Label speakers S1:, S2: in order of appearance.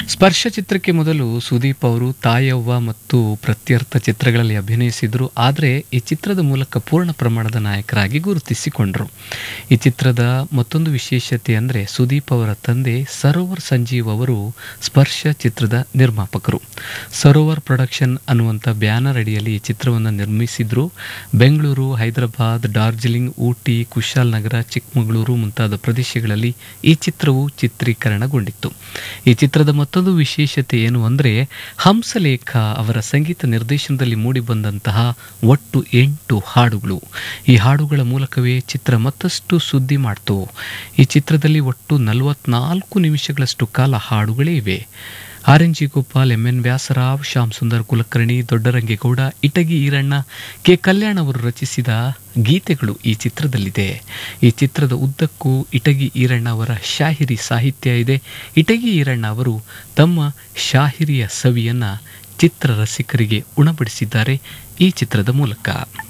S1: ಸ್ಪರ್ಶ ಚಿತ್ರಕ್ಕೆ ಮೊದಲು ಸುದೀಪ್ ಅವರು ತಾಯವ್ವ ಮತ್ತು ಪ್ರತ್ಯರ್ಥ ಚಿತ್ರಗಳಲ್ಲಿ ಅಭಿನಯಿಸಿದರು ಆದರೆ ಈ ಚಿತ್ರದ ಮೂಲಕ ಪೂರ್ಣ ಪ್ರಮಾಣದ ನಾಯಕರಾಗಿ ಗುರುತಿಸಿಕೊಂಡರು ಈ ಚಿತ್ರದ ಮತ್ತೊಂದು ವಿಶೇಷತೆ ಅಂದರೆ ಸುದೀಪ್ ಅವರ ತಂದೆ ಸರೋವರ್ ಸಂಜೀವ್ ಅವರು ಸ್ಪರ್ಶ ಚಿತ್ರದ ನಿರ್ಮಾಪಕರು ಸರೋವರ್ ಪ್ರೊಡಕ್ಷನ್ ಅನ್ನುವಂಥ ಬ್ಯಾನರ್ ಅಡಿಯಲ್ಲಿ ಈ ಚಿತ್ರವನ್ನು ನಿರ್ಮಿಸಿದ್ರು ಬೆಂಗಳೂರು ಹೈದರಾಬಾದ್ ಡಾರ್ಜಿಲಿಂಗ್ ಊಟಿ ಕುಶಾಲನಗರ ಚಿಕ್ಕಮಗಳೂರು ಮುಂತಾದ ಪ್ರದೇಶಗಳಲ್ಲಿ ಈ ಚಿತ್ರವು ಚಿತ್ರೀಕರಣಗೊಂಡಿತ್ತು ಈ ಚಿತ್ರದ ಮತ್ತೊಂದು ವಿಶೇಷತೆ ಏನು ಅಂದರೆ ಹಂಸಲೇಖ ಅವರ ಸಂಗೀತ ನಿರ್ದೇಶನದಲ್ಲಿ ಮೂಡಿಬಂದಂತಹ ಒಟ್ಟು ಎಂಟು ಹಾಡುಗಳು ಈ ಹಾಡುಗಳ ಮೂಲಕವೇ ಚಿತ್ರ ಮತ್ತಷ್ಟು ಸುದ್ದಿ ಮಾಡ್ತು ಈ ಚಿತ್ರದಲ್ಲಿ ಒಟ್ಟು ನಲವತ್ನಾಲ್ಕು ನಿಮಿಷಗಳಷ್ಟು ಕಾಲ ಹಾಡುಗಳೇ ಇವೆ R N G Gopal M N Vyasarao Shyam Sundar Kulkarni Doddarangegowda Itagi Iranna K Kalyan ಅವರು ರಚಿಸಿದ ಗೀತೆಗಳು ಈ ಚಿತ್ರದಲ್ಲಿದೆ ಈ ಚಿತ್ರದ ಉದ್ದಕ್ಕೂ ಇಟಗಿ ಈರಣ್ಣ ಅವರ ಶಾಹಿರಿ ಸಾಹಿತ್ಯ ಇದೆ ಇಟಗಿ ಈರಣ್ಣ ಅವರು ತಮ್ಮ ಶಾಹಿರಿಯ ಸವಿಯನ್ನ ಚಿತ್ರ ರಸಿಕರಿಗೆ ಉಣಬಡಿಸಿದ್ದಾರೆ ಈ ಚಿತ್ರದ ಮೂಲಕ